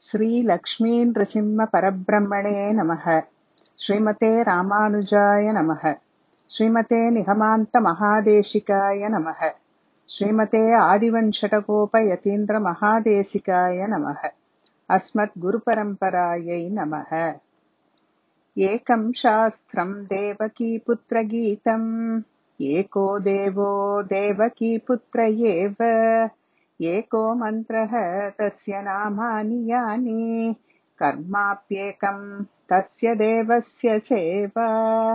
श्रीलक्ष्मीनृसिंहपरब्रह्मणे नमः श्रीमते रामानुजाय नमः श्रीमते निगमान्तमहादेशिकाय नमः श्रीमते आदिवञ्शटकोपयतीन्द्रमहादेशिकाय नमः अस्मद्गुरुपरम्परायै नमः एकं शास्त्रं देवकीपुत्रगीतम् एको देवो देवकीपुत्र एव एको मन्त्रः तस्य नामानि यानि कर्माप्येकं तस्य தேவஸ்ய சேவா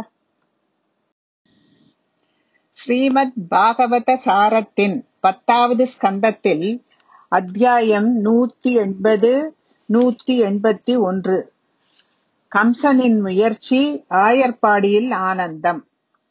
ஸ்ரீமத் பாகவத சாரத்தின் பத்தாவது ஸ்கந்தத்தில் அத்தியாயம் நூத்தி எண்பது நூத்தி எண்பத்தி ஒன்று கம்சனின் முயற்சி ஆயர்பாடியில் ஆனந்தம்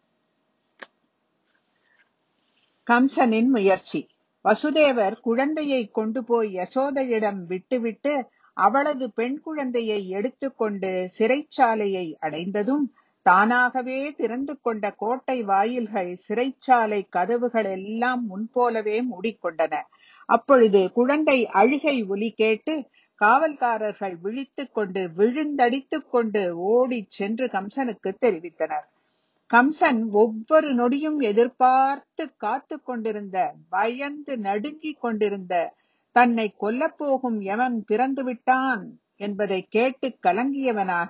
கம்சனின் முயற்சி வசுதேவர் குழந்தையை கொண்டு போய் யசோதையிடம் விட்டுவிட்டு அவளது பெண் குழந்தையை எடுத்துக்கொண்டு சிறைச்சாலையை அடைந்ததும் தானாகவே திறந்து கொண்ட கோட்டை வாயில்கள் சிறைச்சாலை கதவுகள் எல்லாம் முன்போலவே மூடிக்கொண்டன அப்பொழுது குழந்தை அழுகை ஒலி கேட்டு காவல்காரர்கள் விழித்துக் கொண்டு விழுந்தடித்துக் கொண்டு ஓடிச் சென்று கம்சனுக்கு தெரிவித்தனர் கம்சன் ஒவ்வொரு நொடியும் எதிர்பார்த்து காத்து கொண்டிருந்த பயந்து நடுங்கிக் கொண்டிருந்த தன்னை கொல்லப்போகும் யமன் பிறந்து விட்டான் என்பதை கேட்டு கலங்கியவனாக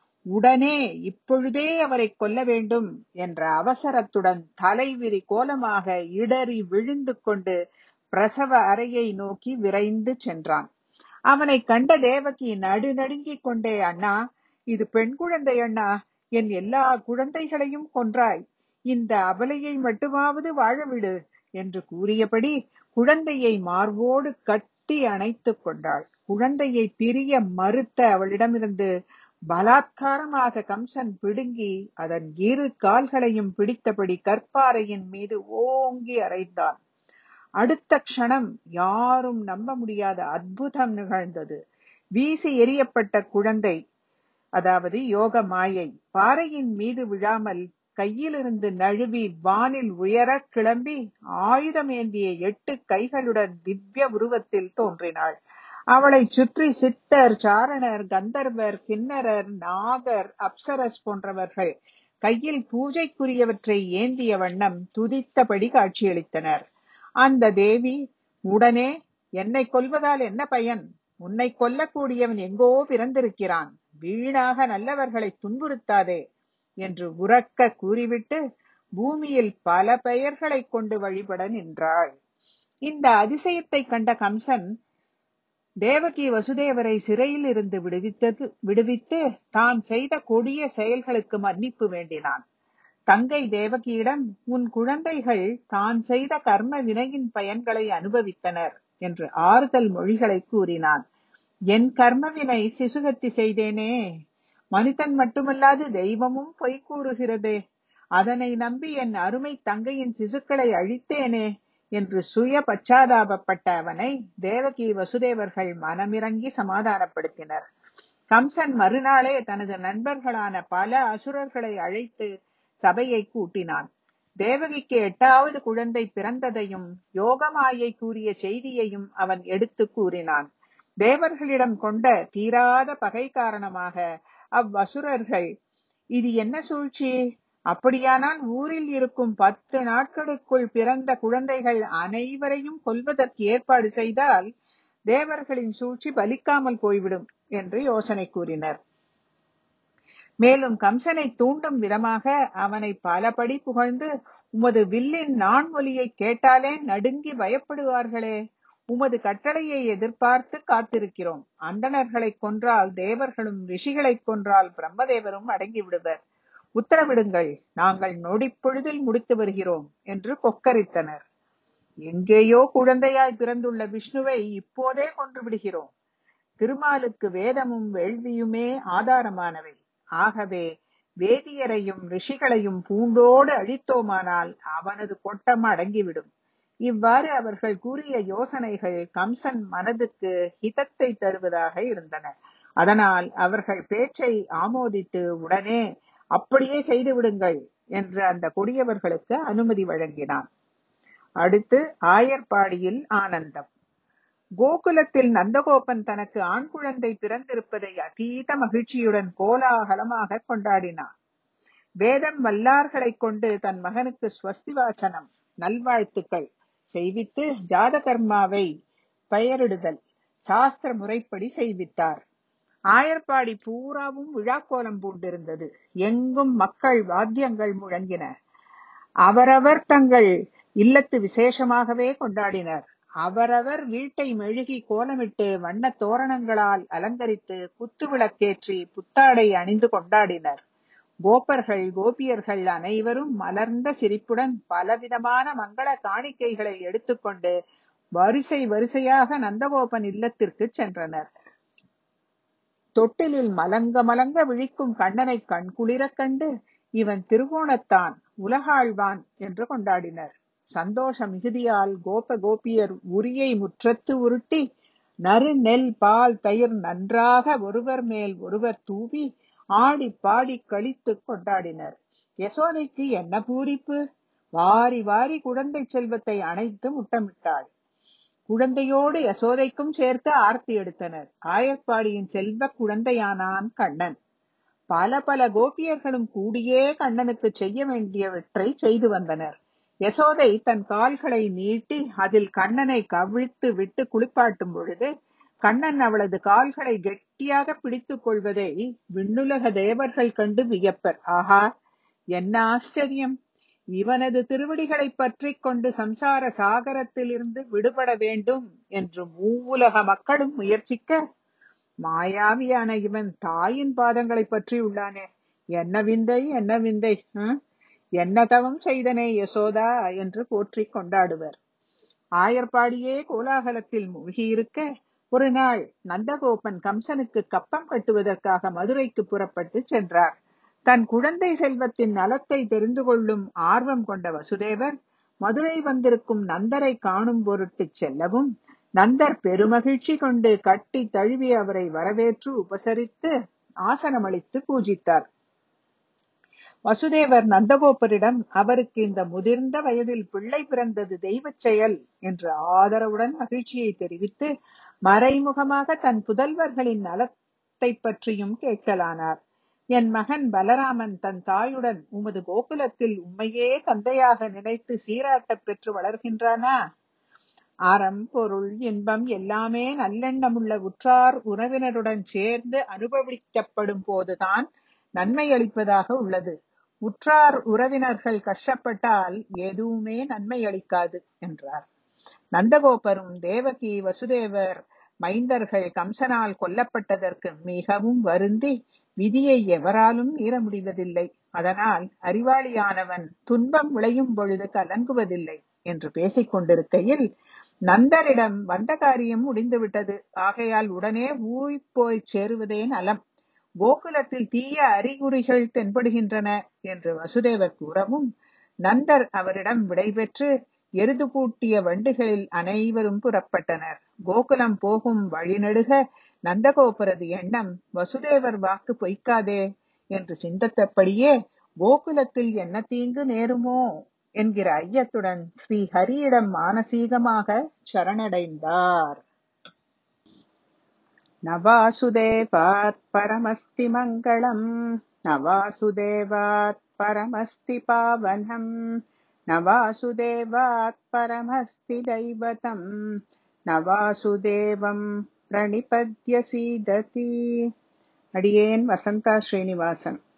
உடனே இப்பொழுதே அவரை கொல்ல வேண்டும் என்ற அவசரத்துடன் தலைவிரி கோலமாக இடறி விழுந்து கொண்டு பிரசவ அறையை நோக்கி விரைந்து சென்றான் அவனை கண்ட தேவகி நடு நடுங்கிக் கொண்டே அண்ணா இது பெண் குழந்தை அண்ணா என் எல்லா குழந்தைகளையும் கொன்றாய் இந்த அபலையை மட்டுமாவது வாழவிடு என்று கூறியபடி குழந்தையை மார்போடு கட்டி அணைத்துக் கொண்டாள் குழந்தையை பிரிய மறுத்த அவளிடமிருந்து பலாத்காரமாக கம்சன் பிடுங்கி அதன் இரு கால்களையும் பிடித்தபடி கற்பாறையின் மீது ஓங்கி அறைந்தான் அடுத்த க்ஷணம் யாரும் நம்ப முடியாத அற்புதம் நிகழ்ந்தது வீசி எறியப்பட்ட குழந்தை அதாவது யோக மாயை பாறையின் மீது விழாமல் கையிலிருந்து நழுவி வானில் உயரக் கிளம்பி ஆயுதம் ஏந்திய எட்டு கைகளுடன் திவ்ய உருவத்தில் தோன்றினாள் அவளைச் சுற்றி சித்தர் சாரணர் கந்தர்வர் கிண்ணரர் நாகர் அப்சரஸ் போன்றவர்கள் கையில் பூஜைக்குரியவற்றை ஏந்திய வண்ணம் துதித்தபடி காட்சியளித்தனர் அந்த தேவி உடனே என்னை கொல்வதால் என்ன பயன் உன்னை கொல்லக்கூடியவன் எங்கோ பிறந்திருக்கிறான் வீணாக நல்லவர்களை துன்புறுத்தாதே என்று உறக்க கூறிவிட்டு பூமியில் பல பெயர்களை கொண்டு வழிபட நின்றாள் இந்த அதிசயத்தை கண்ட கம்சன் தேவகி வசுதேவரை சிறையில் இருந்து விடுவித்தது விடுவித்து தான் செய்த கொடிய செயல்களுக்கு மன்னிப்பு வேண்டினான் தங்கை தேவகியிடம் உன் குழந்தைகள் தான் செய்த கர்ம வினையின் பயன்களை அனுபவித்தனர் என்று ஆறுதல் மொழிகளை கூறினான் என் கர்மவினை சிசுகத்தி செய்தேனே மனிதன் மட்டுமல்லாது தெய்வமும் பொய் கூறுகிறதே அதனை நம்பி என் அருமை தங்கையின் சிசுக்களை அழித்தேனே என்று சுய பச்சாதாபப்பட்ட அவனை தேவகி வசுதேவர்கள் மனமிறங்கி சமாதானப்படுத்தினர் கம்சன் மறுநாளே தனது நண்பர்களான பல அசுரர்களை அழைத்து சபையை கூட்டினான் தேவகிக்கு எட்டாவது குழந்தை பிறந்ததையும் யோகமாயை கூறிய செய்தியையும் அவன் எடுத்து கூறினான் தேவர்களிடம் கொண்ட தீராத பகை காரணமாக அவ்வசுரர்கள் இது என்ன சூழ்ச்சி அப்படியானால் ஊரில் இருக்கும் பத்து நாட்களுக்குள் பிறந்த குழந்தைகள் அனைவரையும் கொல்வதற்கு ஏற்பாடு செய்தால் தேவர்களின் சூழ்ச்சி பலிக்காமல் போய்விடும் என்று யோசனை கூறினர் மேலும் கம்சனை தூண்டும் விதமாக அவனை பலபடி புகழ்ந்து உமது வில்லின் நான் ஒலியை கேட்டாலே நடுங்கி பயப்படுவார்களே உமது கட்டளையை எதிர்பார்த்து காத்திருக்கிறோம் அந்தணர்களை கொன்றால் தேவர்களும் ரிஷிகளை கொன்றால் பிரம்மதேவரும் அடங்கி விடுவர் உத்தரவிடுங்கள் நாங்கள் நொடிப்பொழுதில் முடித்து வருகிறோம் என்று கொக்கரித்தனர் எங்கேயோ குழந்தையாய் பிறந்துள்ள விஷ்ணுவை இப்போதே கொன்று விடுகிறோம் திருமாலுக்கு வேதமும் வேள்வியுமே ஆதாரமானவை ஆகவே வேதியரையும் ரிஷிகளையும் பூண்டோடு அழித்தோமானால் அவனது கொட்டம் அடங்கிவிடும் இவ்வாறு அவர்கள் கூறிய யோசனைகள் கம்சன் மனதுக்கு ஹிதத்தை தருவதாக இருந்தன அதனால் அவர்கள் பேச்சை ஆமோதித்து உடனே அப்படியே செய்து விடுங்கள் என்று அந்த கொடியவர்களுக்கு அனுமதி வழங்கினான் அடுத்து ஆயர்பாடியில் ஆனந்தம் கோகுலத்தில் நந்தகோபன் தனக்கு ஆண் குழந்தை பிறந்திருப்பதை அதீத மகிழ்ச்சியுடன் கோலாகலமாக கொண்டாடினான் வேதம் வல்லார்களைக் கொண்டு தன் மகனுக்கு ஸ்வஸ்தி வாசனம் நல்வாழ்த்துக்கள் செய்வித்து ஜாதகர்மாவை பெயரிடுதல் சாஸ்திர முறைப்படி செய்வித்தார் ஆயர்பாடி பூராவும் விழாக்கோலம் பூண்டிருந்தது எங்கும் மக்கள் வாத்தியங்கள் முழங்கின அவரவர் தங்கள் இல்லத்து விசேஷமாகவே கொண்டாடினர் அவரவர் வீட்டை மெழுகி கோலமிட்டு வண்ண தோரணங்களால் அலங்கரித்து குத்து விளக்கேற்றி புத்தாடை அணிந்து கொண்டாடினர் கோபர்கள் கோபியர்கள் அனைவரும் மலர்ந்த சிரிப்புடன் பலவிதமான மங்கள காணிக்கைகளை எடுத்துக்கொண்டு வரிசை வரிசையாக நந்தகோபன் இல்லத்திற்கு சென்றனர் தொட்டிலில் மலங்க மலங்க விழிக்கும் கண்ணனை கண்குளிரக் கண்டு இவன் திருகோணத்தான் உலகாழ்வான் என்று கொண்டாடினர் சந்தோஷ மிகுதியால் கோப கோபியர் உரியை முற்றத்து உருட்டி நறு நெல் பால் தயிர் நன்றாக ஒருவர் மேல் ஒருவர் தூவி ஆடி பாடி கழித்து கொண்டாடினர் யசோதைக்கு என்ன பூரிப்பு வாரி வாரி குழந்தை செல்வத்தை அணைத்து முட்டமிட்டாள் குழந்தையோடு யசோதைக்கும் சேர்த்து ஆர்த்தி எடுத்தனர் ஆயர்பாடியின் செல்வ குழந்தையானான் கண்ணன் பல பல கோபியர்களும் கூடியே கண்ணனுக்கு செய்ய வேண்டியவற்றை செய்து வந்தனர் யசோதை தன் கால்களை நீட்டி அதில் கண்ணனை கவிழ்த்து விட்டு குளிப்பாட்டும் பொழுது கண்ணன் அவளது கால்களை கெட்டியாக பிடித்துக் கொள்வதை விண்ணுலக தேவர்கள் கண்டு வியப்பர் ஆஹா என்ன ஆச்சரியம் இவனது திருவடிகளை பற்றிக் கொண்டு சம்சார சாகரத்தில் இருந்து விடுபட வேண்டும் என்று மூவுலக மக்களும் முயற்சிக்க மாயாவியான இவன் தாயின் பாதங்களை பற்றி உள்ளானே என்ன விந்தை என்ன விந்தை ஹம்? என்ன தவம் செய்தனே யசோதா என்று போற்றிக் கொண்டாடுவர் ஆயர்பாடியே கோலாகலத்தில் மூழ்கியிருக்க ஒரு நாள் நந்தகோபன் கம்சனுக்கு கப்பம் கட்டுவதற்காக மதுரைக்கு புறப்பட்டு சென்றார் தன் குழந்தை செல்வத்தின் நலத்தை தெரிந்து கொள்ளும் ஆர்வம் கொண்ட வசுதேவர் மதுரை வந்திருக்கும் நந்தரை காணும் பொருட்டு செல்லவும் நந்தர் பெருமகிழ்ச்சி கொண்டு கட்டி தழுவி அவரை வரவேற்று உபசரித்து ஆசனமளித்து பூஜித்தார் வசுதேவர் நந்தகோபரிடம் அவருக்கு இந்த முதிர்ந்த வயதில் பிள்ளை பிறந்தது தெய்வச் செயல் என்று ஆதரவுடன் மகிழ்ச்சியை தெரிவித்து மறைமுகமாக தன் புதல்வர்களின் நலத்தை பற்றியும் கேட்கலானார் என் மகன் பலராமன் தன் தாயுடன் உமது கோகுலத்தில் உம்மையே தந்தையாக நினைத்து சீராட்டப் பெற்று வளர்கின்றானா அறம் பொருள் இன்பம் எல்லாமே நல்லெண்ணமுள்ள உற்றார் உறவினருடன் சேர்ந்து அனுபவிக்கப்படும் போதுதான் நன்மை அளிப்பதாக உள்ளது உற்றார் உறவினர்கள் கஷ்டப்பட்டால் எதுவுமே நன்மை அளிக்காது என்றார் நந்தகோபரும் தேவகி வசுதேவர் மைந்தர்கள் கம்சனால் கொல்லப்பட்டதற்கு மிகவும் வருந்தி விதியை எவராலும் மீற முடிவதில்லை அதனால் அறிவாளியானவன் துன்பம் விளையும் பொழுது கலங்குவதில்லை என்று பேசிக் கொண்டிருக்கையில் நந்தரிடம் வந்த காரியம் முடிந்துவிட்டது ஆகையால் உடனே ஊய் போய் சேருவதே நலம் கோகுலத்தில் தீய அறிகுறிகள் தென்படுகின்றன என்று வசுதேவர் கூறவும் நந்தர் அவரிடம் விடைபெற்று எருது பூட்டிய வண்டுகளில் அனைவரும் புறப்பட்டனர் கோகுலம் போகும் வழிநெடுக நந்தகோபரது எண்ணம் வசுதேவர் வாக்கு பொய்க்காதே என்று சிந்தித்தபடியே கோகுலத்தில் என்ன தீங்கு நேருமோ என்கிற ஐயத்துடன் ஸ்ரீ ஹரியிடம் மானசீகமாக சரணடைந்தார் நவாசுதேவாத் பரமஸ்தி மங்களம் நவாசுதேவாத் பரமஸ்தி பாவனம் நவாசுதேவாத் பரமஸ்தி தைவதம் நவாசுதேவம் பிரணிபத்ய சீததி அடியேன் வசந்தா ஸ்ரீனிவாசன்